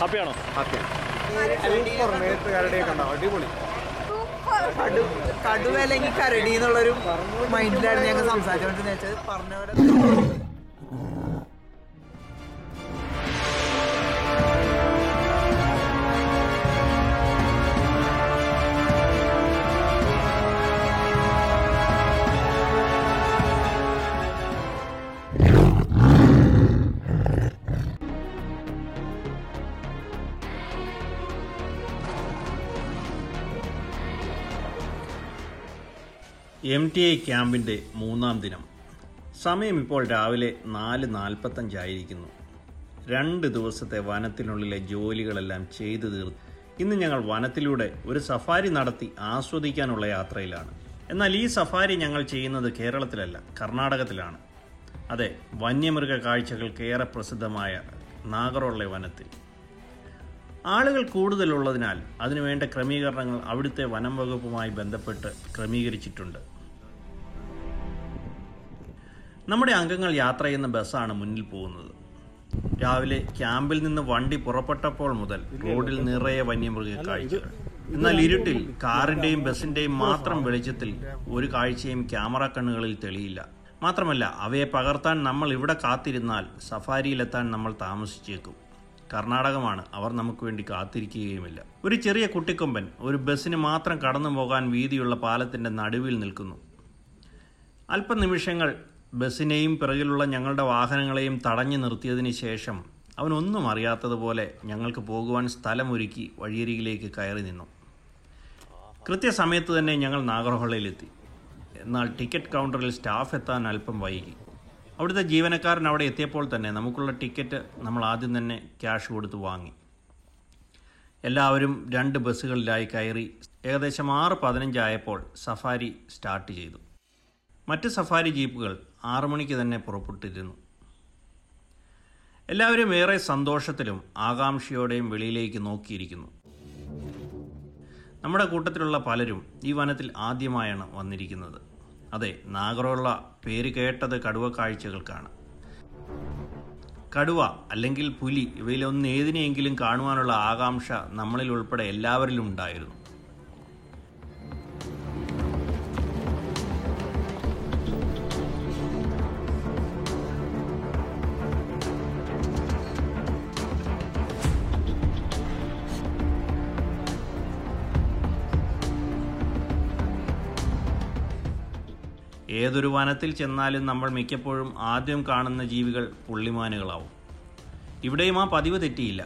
ഹാപ്പിയാണോ super നേരിട്ട് കരടിയൊക്കെ ഉണ്ടാവും അടിപൊളി കടു കടുവ അല്ലെങ്കിൽ കരടി എന്നുള്ളൊരു മൈൻഡിലാണ് ഞങ്ങൾ സംസാരിച്ചുകൊണ്ടിരുന്നത് വെച്ചാൽ പറഞ്ഞ പോലെ എം ടി ഐ ക്യാമ്പിൻ്റെ മൂന്നാം ദിനം സമയം ഇപ്പോൾ രാവിലെ നാല് നാൽപ്പത്തഞ്ചായിരിക്കുന്നു രണ്ട് ദിവസത്തെ വനത്തിനുള്ളിലെ ജോലികളെല്ലാം ചെയ്തു തീർത്ത് ഇന്ന് ഞങ്ങൾ വനത്തിലൂടെ ഒരു സഫാരി നടത്തി ആസ്വദിക്കാനുള്ള യാത്രയിലാണ് എന്നാൽ ഈ സഫാരി ഞങ്ങൾ ചെയ്യുന്നത് കേരളത്തിലല്ല കർണാടകത്തിലാണ് അതെ വന്യമൃഗ കാഴ്ചകൾക്ക് ഏറെ പ്രസിദ്ധമായ നാഗറോളെ വനത്തിൽ ആളുകൾ കൂടുതലുള്ളതിനാൽ അതിനുവേണ്ട ക്രമീകരണങ്ങൾ അവിടുത്തെ വനം വകുപ്പുമായി ബന്ധപ്പെട്ട് ക്രമീകരിച്ചിട്ടുണ്ട് നമ്മുടെ അംഗങ്ങൾ യാത്ര ചെയ്യുന്ന ബസ്സാണ് മുന്നിൽ പോകുന്നത് രാവിലെ ക്യാമ്പിൽ നിന്ന് വണ്ടി പുറപ്പെട്ടപ്പോൾ മുതൽ റോഡിൽ നിറയെ വന്യമൃഗ കാഴ്ചകൾ എന്നാൽ ഇരുട്ടിൽ കാറിന്റെയും ബസിന്റെയും മാത്രം വെളിച്ചത്തിൽ ഒരു കാഴ്ചയും ക്യാമറ കണ്ണുകളിൽ തെളിയില്ല മാത്രമല്ല അവയെ പകർത്താൻ നമ്മൾ ഇവിടെ കാത്തിരുന്നാൽ സഫാരിയിലെത്താൻ നമ്മൾ താമസിച്ചേക്കും കർണാടകമാണ് അവർ നമുക്ക് വേണ്ടി കാത്തിരിക്കുകയുമില്ല ഒരു ചെറിയ കുട്ടിക്കൊമ്പൻ ഒരു ബസ്സിന് മാത്രം കടന്നു പോകാൻ വീതിയുള്ള പാലത്തിന്റെ നടുവിൽ നിൽക്കുന്നു അല്പനിമിഷങ്ങൾ ബസ്സിനെയും പിറകിലുള്ള ഞങ്ങളുടെ വാഹനങ്ങളെയും തടഞ്ഞു നിർത്തിയതിന് ശേഷം അവനൊന്നും അറിയാത്തതുപോലെ ഞങ്ങൾക്ക് പോകുവാൻ സ്ഥലമൊരുക്കി വഴിയരികിലേക്ക് കയറി നിന്നു കൃത്യസമയത്ത് തന്നെ ഞങ്ങൾ നാഗർഹോളയിലെത്തി എന്നാൽ ടിക്കറ്റ് കൗണ്ടറിൽ സ്റ്റാഫ് എത്താൻ അല്പം വൈകി അവിടുത്തെ ജീവനക്കാരൻ അവിടെ എത്തിയപ്പോൾ തന്നെ നമുക്കുള്ള ടിക്കറ്റ് നമ്മൾ ആദ്യം തന്നെ ക്യാഷ് കൊടുത്ത് വാങ്ങി എല്ലാവരും രണ്ട് ബസ്സുകളിലായി കയറി ഏകദേശം ആറ് പതിനഞ്ചായപ്പോൾ സഫാരി സ്റ്റാർട്ട് ചെയ്തു മറ്റ് സഫാരി ജീപ്പുകൾ ആറു മണിക്ക് തന്നെ പുറപ്പെട്ടിരുന്നു എല്ലാവരും ഏറെ സന്തോഷത്തിലും ആകാംക്ഷയോടെയും വെളിയിലേക്ക് നോക്കിയിരിക്കുന്നു നമ്മുടെ കൂട്ടത്തിലുള്ള പലരും ഈ വനത്തിൽ ആദ്യമായാണ് വന്നിരിക്കുന്നത് അതെ നാഗറുള്ള പേര് കേട്ടത് കടുവ കാഴ്ചകൾക്കാണ് കടുവ അല്ലെങ്കിൽ പുലി ഇവയിലൊന്ന് ഏതിനെയെങ്കിലും കാണുവാനുള്ള ആകാംക്ഷ നമ്മളിൽ ഉൾപ്പെടെ എല്ലാവരിലും ഉണ്ടായിരുന്നു ഏതൊരു വനത്തിൽ ചെന്നാലും നമ്മൾ മിക്കപ്പോഴും ആദ്യം കാണുന്ന ജീവികൾ പുള്ളിമാനുകളാവും ഇവിടെയും ആ പതിവ് തെറ്റിയില്ല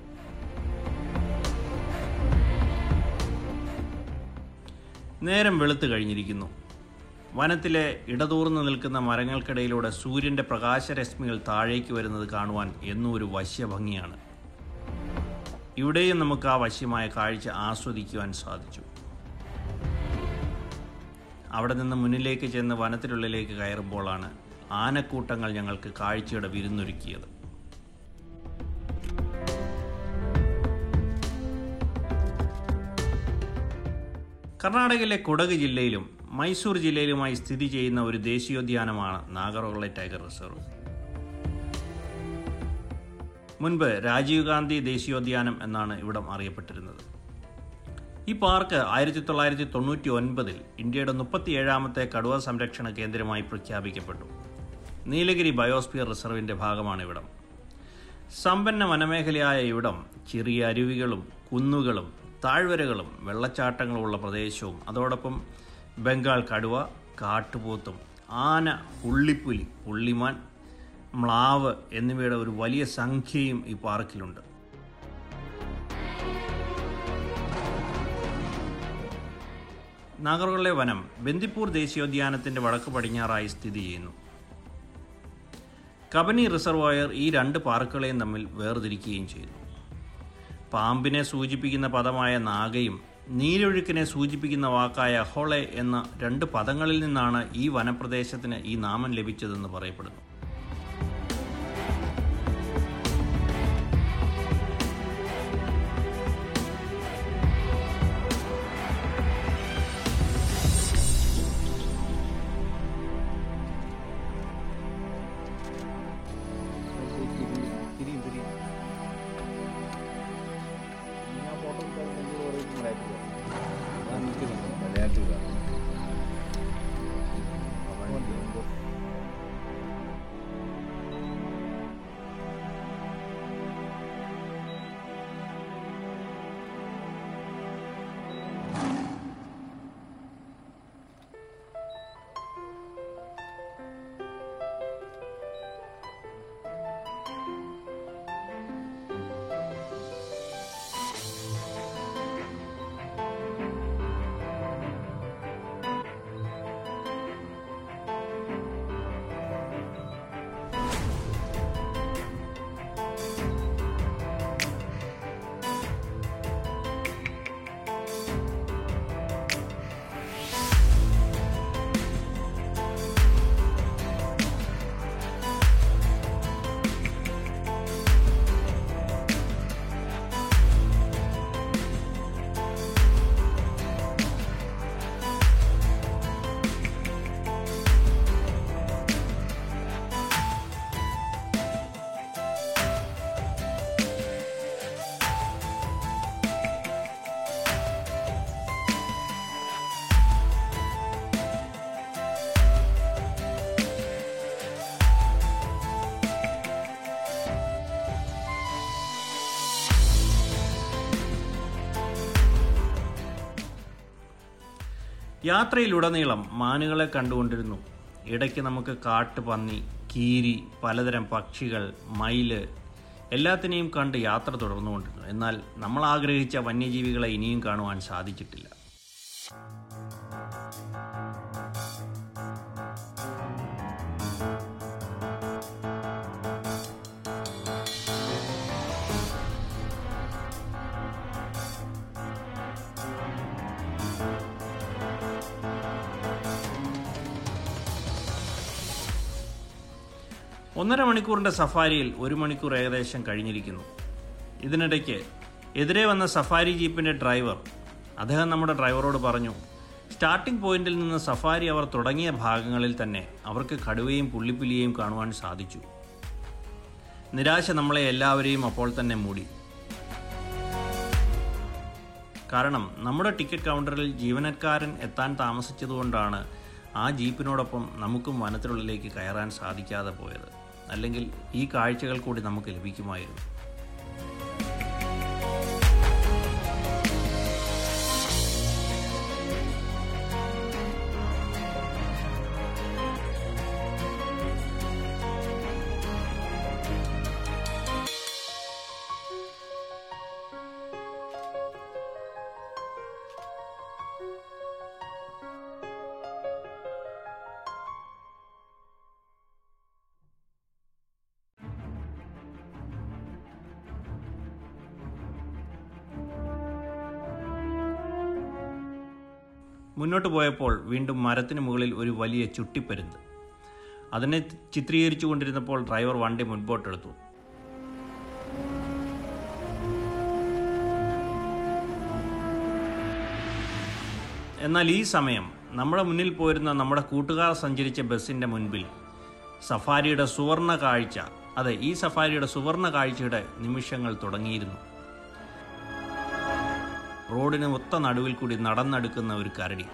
നേരം വെളുത്തു കഴിഞ്ഞിരിക്കുന്നു വനത്തിലെ ഇടതൂർന്നു നിൽക്കുന്ന മരങ്ങൾക്കിടയിലൂടെ സൂര്യന്റെ പ്രകാശരശ്മികൾ താഴേക്ക് വരുന്നത് കാണുവാൻ എന്നും ഒരു വശ്യഭംഗിയാണ് ഇവിടെയും നമുക്ക് ആ വശ്യമായ കാഴ്ച ആസ്വദിക്കുവാൻ സാധിച്ചു അവിടെ നിന്ന് മുന്നിലേക്ക് ചെന്ന് വനത്തിനുള്ളിലേക്ക് കയറുമ്പോഴാണ് ആനക്കൂട്ടങ്ങൾ ഞങ്ങൾക്ക് കാഴ്ചയുടെ വിരുന്നൊരുക്കിയത് കർണാടകയിലെ കുടക് ജില്ലയിലും മൈസൂർ ജില്ലയിലുമായി സ്ഥിതി ചെയ്യുന്ന ഒരു ദേശീയോദ്യാനമാണ് നാഗർഹോളെ ടൈഗർ റിസർവ് മുൻപ് രാജീവ് ഗാന്ധി ദേശീയോദ്യാനം എന്നാണ് ഇവിടം അറിയപ്പെട്ടിരുന്നത് ഈ പാർക്ക് ആയിരത്തി തൊള്ളായിരത്തി തൊണ്ണൂറ്റി ഒൻപതിൽ ഇന്ത്യയുടെ മുപ്പത്തിയേഴാമത്തെ കടുവ സംരക്ഷണ കേന്ദ്രമായി പ്രഖ്യാപിക്കപ്പെട്ടു നീലഗിരി ബയോസ്ഫിയർ റിസർവിന്റെ ഭാഗമാണ് ഇവിടം സമ്പന്ന വനമേഖലയായ ഇവിടം ചെറിയ അരുവികളും കുന്നുകളും താഴ്വരകളും വെള്ളച്ചാട്ടങ്ങളുമുള്ള പ്രദേശവും അതോടൊപ്പം ബംഗാൾ കടുവ കാട്ടുപോത്തും ആന പുള്ളിപ്പുലി പുള്ളിമാൻ മ്ലാവ് എന്നിവയുടെ ഒരു വലിയ സംഖ്യയും ഈ പാർക്കിലുണ്ട് നാഗർകോളെ വനം ബന്ദിപ്പൂർ ദേശീയോദ്യാനത്തിന്റെ വടക്ക് പടിഞ്ഞാറായി സ്ഥിതി ചെയ്യുന്നു കബനി റിസർവോയർ ഈ രണ്ട് പാർക്കുകളെയും തമ്മിൽ വേർതിരിക്കുകയും ചെയ്തു പാമ്പിനെ സൂചിപ്പിക്കുന്ന പദമായ നാഗയും നീരൊഴുക്കിനെ സൂചിപ്പിക്കുന്ന വാക്കായ ഹൊളെ എന്ന രണ്ട് പദങ്ങളിൽ നിന്നാണ് ഈ വനപ്രദേശത്തിന് ഈ നാമം ലഭിച്ചതെന്ന് പറയപ്പെടുന്നു അതിനകത്ത് വിടാം യാത്രയിലുടനീളം മാനുകളെ കണ്ടുകൊണ്ടിരുന്നു ഇടയ്ക്ക് നമുക്ക് കാട്ടുപന്നി കീരി പലതരം പക്ഷികൾ മയില് എല്ലാത്തിനെയും കണ്ട് യാത്ര തുടർന്നുകൊണ്ടിരുന്നു എന്നാൽ നമ്മൾ ആഗ്രഹിച്ച വന്യജീവികളെ ഇനിയും കാണുവാൻ സാധിച്ചിട്ടില്ല ഒന്നര മണിക്കൂറിന്റെ സഫാരിയിൽ ഒരു മണിക്കൂർ ഏകദേശം കഴിഞ്ഞിരിക്കുന്നു ഇതിനിടയ്ക്ക് എതിരെ വന്ന സഫാരി ജീപ്പിന്റെ ഡ്രൈവർ അദ്ദേഹം നമ്മുടെ ഡ്രൈവറോട് പറഞ്ഞു സ്റ്റാർട്ടിംഗ് പോയിന്റിൽ നിന്ന് സഫാരി അവർ തുടങ്ങിയ ഭാഗങ്ങളിൽ തന്നെ അവർക്ക് കടുവയും പുള്ളിപ്പുലിയെയും കാണുവാൻ സാധിച്ചു നിരാശ നമ്മളെ എല്ലാവരെയും അപ്പോൾ തന്നെ മൂടി കാരണം നമ്മുടെ ടിക്കറ്റ് കൗണ്ടറിൽ ജീവനക്കാരൻ എത്താൻ താമസിച്ചതുകൊണ്ടാണ് ആ ജീപ്പിനോടൊപ്പം നമുക്കും വനത്തിനുള്ളിലേക്ക് കയറാൻ സാധിക്കാതെ പോയത് അല്ലെങ്കിൽ ഈ കാഴ്ചകൾ കൂടി നമുക്ക് ലഭിക്കുമായിരുന്നു മുന്നോട്ട് പോയപ്പോൾ വീണ്ടും മരത്തിന് മുകളിൽ ഒരു വലിയ ചുട്ടിപ്പരുന്ത് അതിനെ ചിത്രീകരിച്ചു കൊണ്ടിരുന്നപ്പോൾ ഡ്രൈവർ വണ്ടി മുൻപോട്ടെടുത്തു എന്നാൽ ഈ സമയം നമ്മുടെ മുന്നിൽ പോയിരുന്ന നമ്മുടെ കൂട്ടുകാർ സഞ്ചരിച്ച ബസ്സിന്റെ മുൻപിൽ സഫാരിയുടെ സുവർണ കാഴ്ച അതെ ഈ സഫാരിയുടെ സുവർണ കാഴ്ചയുടെ നിമിഷങ്ങൾ തുടങ്ങിയിരുന്നു റോഡിന് ഒത്ത നടുവിൽ കൂടി നടന്നെടുക്കുന്ന ഒരു കരടി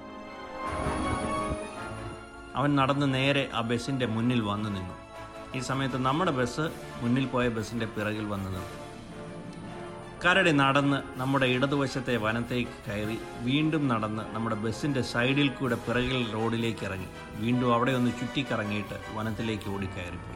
അവൻ നടന്ന് നേരെ ആ ബസ്സിന്റെ മുന്നിൽ വന്നു നിന്നു ഈ സമയത്ത് നമ്മുടെ ബസ് മുന്നിൽ പോയ ബസ്സിന്റെ പിറകിൽ വന്നു നിന്നു കരടി നടന്ന് നമ്മുടെ ഇടതുവശത്തെ വനത്തേക്ക് കയറി വീണ്ടും നടന്ന് നമ്മുടെ ബസ്സിന്റെ സൈഡിൽ കൂടെ പിറകിൽ റോഡിലേക്ക് ഇറങ്ങി വീണ്ടും അവിടെ ഒന്ന് ചുറ്റിക്കറങ്ങിയിട്ട് വനത്തിലേക്ക് ഓടിക്കയറിപ്പോയി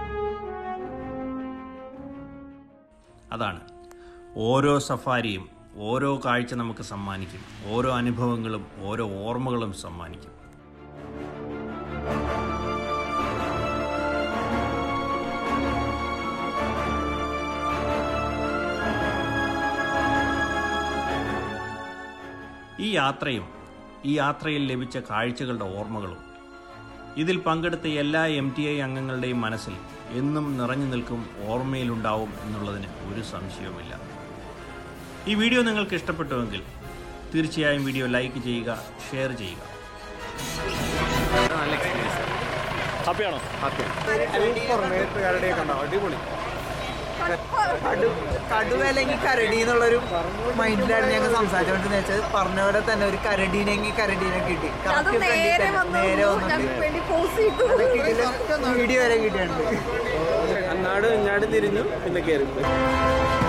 അതാണ് ഓരോ സഫാരിയും ഓരോ കാഴ്ച നമുക്ക് സമ്മാനിക്കും ഓരോ അനുഭവങ്ങളും ഓരോ ഓർമ്മകളും സമ്മാനിക്കും ഈ യാത്രയും ഈ യാത്രയിൽ ലഭിച്ച കാഴ്ചകളുടെ ഓർമ്മകളും ഇതിൽ പങ്കെടുത്ത എല്ലാ എം ടി ഐ അംഗങ്ങളുടെയും മനസ്സിൽ എന്നും നിറഞ്ഞു നിൽക്കും ഓർമ്മയിലുണ്ടാവും എന്നുള്ളതിന് ഒരു സംശയവുമില്ല ഈ വീഡിയോ നിങ്ങൾക്ക് ഇഷ്ടപ്പെട്ടുവെങ്കിൽ തീർച്ചയായും വീഡിയോ ലൈക്ക് ചെയ്യുക ഷെയർ ചെയ്യുക നല്ല എക്സ്പീരിയൻസ് ഹാപ്പിയാണോ ഹാപ്പി സൂപ്പർ നേരിട്ട് കരടിയൊക്കെ ഉണ്ടാവും അടിപൊളി കടു കടുവല്ലെങ്കിൽ കരടി എന്നുള്ളൊരു മൈൻഡിലാണ് ഞങ്ങൾ സംസാരിച്ചോണ്ടിരുന്നത് വെച്ചാൽ പറഞ്ഞ പോലെ തന്നെ ഒരു കരടീനെങ്കിൽ കരടീനെ കിട്ടി അത് Correct front ൽ നേരെ തന്നെ. വന്നു നേരെ ഞങ്ങൾക്ക് വന്നിട്ട് വേണ്ടി പോസ് ചെയ്തു വീഡിയോ വരെ കിട്ടിയിട്ടുണ്ട് അങ്ങാട് ഇങ്ങാട് തിരിഞ്ഞു പിന്നെ കയറി